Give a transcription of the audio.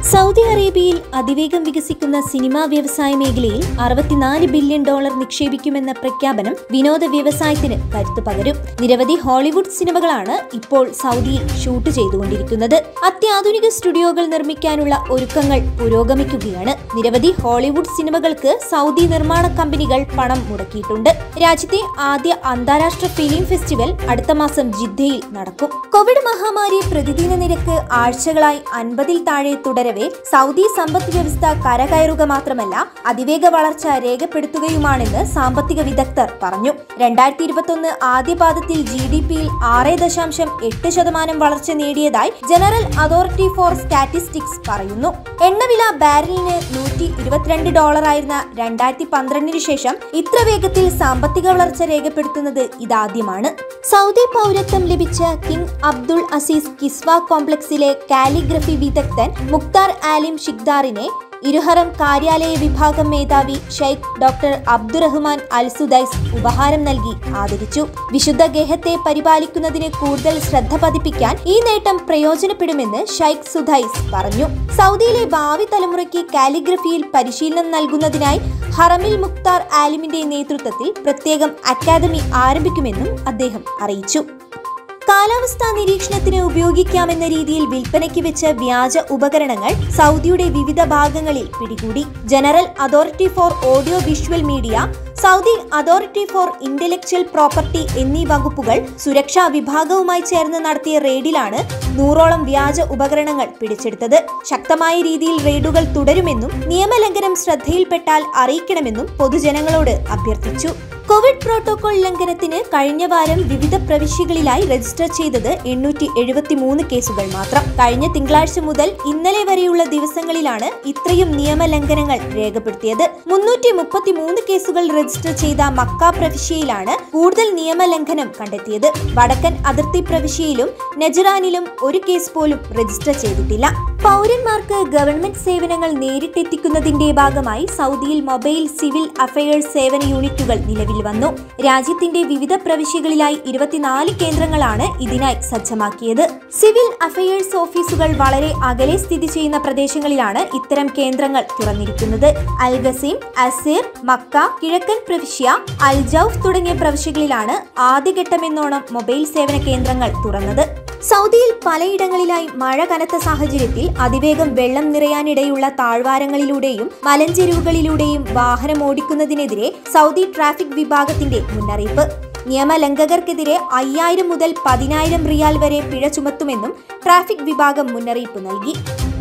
Saudi അറേബ്യയിൽ അതിവേഗം വികസിക്കുന്ന സിനിമാ വ്യവസായ മേഖലയിൽ അറുപത്തിനാല് ബില്യൺ ഡോളർ നിക്ഷേപിക്കുമെന്ന പ്രഖ്യാപനം വിനോദ വ്യവസായത്തിന് കരുത്തു പകരും നിരവധി ഹോളിവുഡ് സിനിമകളാണ് ഇപ്പോൾ സൗദിയിൽ ഷൂട്ട് ചെയ്തുകൊണ്ടിരിക്കുന്നത് അത്യാധുനിക സ്റ്റുഡിയോകൾ നിർമ്മിക്കാനുള്ള ഒരുക്കങ്ങൾ പുരോഗമിക്കുകയാണ് നിരവധി ഹോളിവുഡ് സിനിമകൾക്ക് സൗദി നിർമ്മാണ കമ്പനികൾ പണം മുടക്കിയിട്ടുണ്ട് രാജ്യത്തെ ആദ്യ അന്താരാഷ്ട്ര ഫിലിം ഫെസ്റ്റിവൽ അടുത്ത മാസം ജിദ്ദയിൽ നടക്കും കോവിഡ് മഹാമാരി പ്രതിദിന നിരക്ക് ആഴ്ചകളായി അൻപതിൽ താഴെ തുടരവെ സൗദി സമ്പദ് വ്യവസ്ഥ കരകയറുക മാത്രമല്ല അതിവേഗ വളർച്ച രേഖപ്പെടുത്തുകയുമാണെന്ന് സാമ്പത്തിക വിദഗ്ധർ പറഞ്ഞു രണ്ടായിരത്തി ഇരുപത്തൊന്ന് ആദ്യ പാദത്തിൽ ജി ഡി പിയിൽ ആറ് ദശാംശം എട്ട് ശതമാനം വളർച്ച നേടിയതായി ജനറൽ അതോറിറ്റി ഫോർ സ്റ്റാറ്റിസ്റ്റിക്സ് പറയുന്നു എണ്ണവില ബാരലിന് നൂറ്റി ഇരുപത്തിരണ്ട് ഡോളറായിരുന്ന രണ്ടായിരത്തി പന്ത്രണ്ടിന് ശേഷം ഇത്ര വേഗത്തിൽ സാമ്പത്തിക വളർച്ച രേഖപ്പെടുത്തുന്നത് ഇതാദ്യമാണ് സൗദി പൗരത്വം ലഭിച്ച കിങ് അബ്ദുൾ അസീസ് കിസ്വ കോംപ്ലക്സിലെ കാലിഗ്രഫി വിദഗ്ധൻ മുക്താർ ആലിം ഷിഖ്ദാറിനെ ഇരുഹറം കാര്യാലയ വിഭാഗം മേധാവി Sheikh doctor Abdulrahman Al Sudais ഉപഹാരം നൽകി ആദരിച്ചു വിശുദ്ധ ഗേഹത്തെ പരിപാലിക്കുന്നതിന് കൂടുതൽ ശ്രദ്ധ പതിപ്പിക്കാൻ ഈ നേട്ടം പ്രയോജനപ്പെടുമെന്ന് ഷെയ്ഖ് സുദൈസ് പറഞ്ഞു സൗദിയിലെ ഭാവി തലമുറയ്ക്ക് കാലിഗ്രഫിയിൽ പരിശീലനം നൽകുന്നതിനായി ഹറമിൽ മുക്താർ ആലിമിന്റെ നേതൃത്വത്തിൽ പ്രത്യേകം അക്കാദമി ആരംഭിക്കുമെന്നും അദ്ദേഹം അറിയിച്ചു കാലാവസ്ഥാ നിരീക്ഷണത്തിന് ഉപയോഗിക്കാമെന്ന രീതിയിൽ വിൽപ്പനയ്ക്ക് വെച്ച വ്യാജ ഉപകരണങ്ങൾ സൗദിയുടെ വിവിധ ഭാഗങ്ങളിൽ പിടികൂടി general authority for audio visual media Saudi authority for intellectual property എന്നീ വകുപ്പുകൾ സുരക്ഷാ വിഭാഗവുമായി ചേർന്ന് നടത്തിയ റെയ്ഡിലാണ് നൂറോളം വ്യാജ ഉപകരണങ്ങൾ പിടിച്ചെടുത്തത് ശക്തമായ രീതിയിൽ റെയ്ഡുകൾ തുടരുമെന്നും നിയമലംഘനം ശ്രദ്ധയിൽപ്പെട്ടാൽ അറിയിക്കണമെന്നും പൊതുജനങ്ങളോട് അഭ്യർത്ഥിച്ചു കോവിഡ് പ്രോട്ടോകോൾ ലംഘനത്തിന് കഴിഞ്ഞ വാരം വിവിധ പ്രവിശ്യകളിലായി രജിസ്റ്റർ ചെയ്തത് എണ്ണൂറ്റി എഴുപത്തി മൂന്ന് കേസുകൾ മാത്രം കഴിഞ്ഞ തിങ്കളാഴ്ച മുതൽ ഇന്നലെ വരെയുള്ള ദിവസങ്ങളിലാണ് ഇത്രയും നിയമലംഘനങ്ങൾ രേഖപ്പെടുത്തിയത് മുന്നൂറ്റി മുപ്പത്തി മൂന്ന് കേസുകൾ രജിസ്റ്റർ ചെയ്ത മക്ക പ്രവിശ്യയിലാണ് കൂടുതൽ നിയമലംഘനം കണ്ടെത്തിയത് വടക്കൻ അതിർത്തി പ്രവിശ്യയിലും നജറാനിലും ഒരു കേസ് പോലും രജിസ്റ്റർ ചെയ്തിട്ടില്ല പൗരന്മാർക്ക് ഗവൺമെന്റ് സേവനങ്ങൾ നേരിട്ടെത്തിക്കുന്നതിന്റെ ഭാഗമായി സൗദിയിൽ മൊബൈൽ സിവിൽ അഫയേഴ്സ് സേവന യൂണിറ്റുകൾ നിലവിൽ വന്നു രാജ്യത്തിന്റെ വിവിധ പ്രവിശ്യകളിലായി ഇരുപത്തിനാല് കേന്ദ്രങ്ങളാണ് ഇതിനായി സജ്ജമാക്കിയത് സിവിൽ അഫയേഴ്സ് ഓഫീസുകൾ വളരെ അകലെ സ്ഥിതി ചെയ്യുന്ന പ്രദേശങ്ങളിലാണ് ഇത്തരം കേന്ദ്രങ്ങൾ തുറന്നിരിക്കുന്നത് അൽ ഗസീം അസീർ മക്ക കിഴക്കൻ പ്രവിശ്യ അൽ ജൌഫ് തുടങ്ങിയ പ്രവിശ്യകളിലാണ് ആദ്യഘട്ടമെന്നോണം മൊബൈൽ സേവന കേന്ദ്രങ്ങൾ തുറന്നത് സൗദിയിൽ പലയിടങ്ങളിലായി മഴ കനത്ത സാഹചര്യത്തിൽ അതിവേഗം വെള്ളം നിറയാനിടയുള്ള താഴ്വാരങ്ങളിലൂടെയും മലഞ്ചെരുവുകളിലൂടെയും വാഹനം ഓടിക്കുന്നതിനെതിരെ സൗദി ട്രാഫിക് വിഭാഗത്തിന്റെ മുന്നറിയിപ്പ് നിയമലംഘകർക്കെതിരെ അയ്യായിരം മുതൽ പതിനായിരം റിയാൽ വരെ പിഴ ചുമത്തുമെന്നും ട്രാഫിക് വിഭാഗം മുന്നറിയിപ്പ് നൽകി